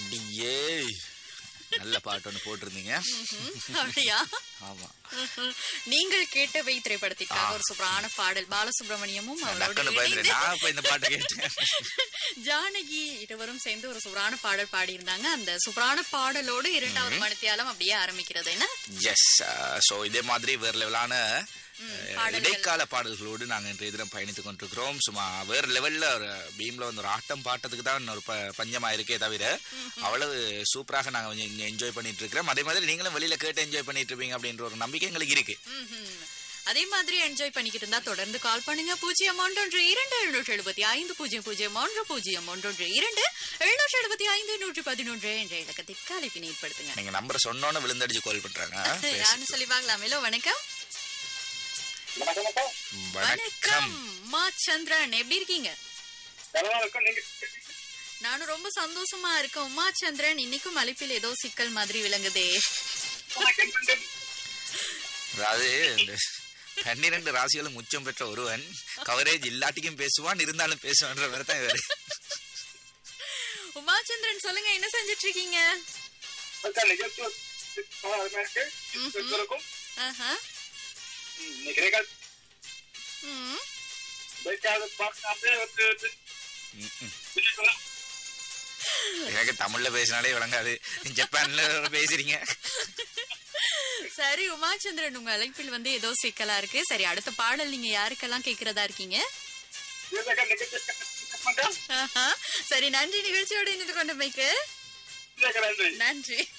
அடியே நல்ல பாட்டு ஒன்று போட்டிருந்தீங்க அப்படியா ஆமா ம்ஹும். நீங்கள் கேட்டவை திரைப்படத்திற்காக ஒரு சூப்பரான பாடல் பாலசுப்ரமணியமும் அவரோடு டக்குன்னு இணைந்து பயந்துட்டேன் நான் இப்ப இந்த பாட்டை கேட்டேன் ஜானகி இருவரும் சேர்ந்து ஒரு சூப்பரான பாடல் பாடியிருந்தாங்க அந்த சூப்பரான பாடலோடு இரண்டாவது மணித்தியாலம் அப்படியே ஆரம்பிக்கிறது என்ன எஸ் ஸோ இதே மாதிரி வேறு லெவலான பாடல்கள். இடைக்கால பாடல்களோடு நாங்கள் இன்றைய தினம் பயணித்துக் கொண்டிருக்கிறோம் சும்மா வேறு லெவல்ல ஒரு பீம்ல வந்து ஒரு ஆட்டம் பாட்டத்துக்கு தான் ஒரு ப- பஞ்சமா இருக்கே தவிர அவ்வளவு சூப்பராக நாங்கள் கொஞ்சம் இங்கே என்ஜாய் பண்ணிட்டு இருக்கிறோம் அதே மாதிரி நீங்களும் வெளியில கேட்டு என்ஜாய் பண்ணிட்டு இருப்பீங்க அப்படின்ற ஒரு நம்பிக்கை எங்களுக்கு இருக்கு ம்ஹும். அதே மாதிரி என்ஜாய் பண்ணிக்கிட்டு இருந்தா தொடர்ந்து கால் பண்ணுங்க பூஜ்ஜியம் ஒன்றொன்று இரண்டு எழுநூற்றி எழுபத்தி ஐந்து பூஜ்ஜியம் பூஜ்ஜியம் ஒன்று பூஜ்ஜியம் ஒன்றொன்று இரண்டு எழுநூற்றி எழுபத்தி ஐந்து நூற்றி பதினொன்று என்ற இலக்கத்திற்கு அழைப்பினை ஏற்படுத்துங்க நீங்க நம்பரை சொன்னோன்னு விழுந்தடிச்சு கால் பண்றாங்க யாருன்னு சொல்லி பார்க்கலாம் ஹலோ வணக்கம் வணக்கம் வணக்கம் மா சந்திரன் எப்படி இருக்கீங்க வணக்கம் நீங்க நானும் ரொம்ப சந்தோஷமா இருக்கேன் உமா சந்திரன் இன்னைக்கும் அழைப்பில் ஏதோ சிக்கல் மாதிரி விளங்குதே அதாவது இந்த பன்னிரண்டு ராசிகளும் உச்சம் பெற்ற ஒருவன் கவரேஜ் இல்லாட்டிக்கும் பேசுவான் இருந்தாலும் பேசுவான்ற மாதிரி தான் இவரு உமா சந்திரன் சொல்லுங்க என்ன செஞ்சிட்டு இருக்கீங்க அக்கா நிகழ்ச்சி இருக்கும் ஆஹா. இன்னைக்கு நிகழ்ச்சி ம். பார்க்காம வந்து ம், ம். எனக்கு தமிழ்ல பேசினாலே விளங்காது ஜப்பான்ல பேசுறீங்க சரி உமாச்சந்திரன் உங்க அழைப்பில் வந்து ஏதோ சிக்கலா இருக்கு சரி அடுத்த பாடல் நீங்க யாருக்கெல்லாம் கேக்குறதா இருக்கீங்க நிகழ்ச்சி ஆஹா. சரி நன்றி நிகழ்ச்சியோட இணைந்து கொண்டமைக்கு நன்றி நன்றி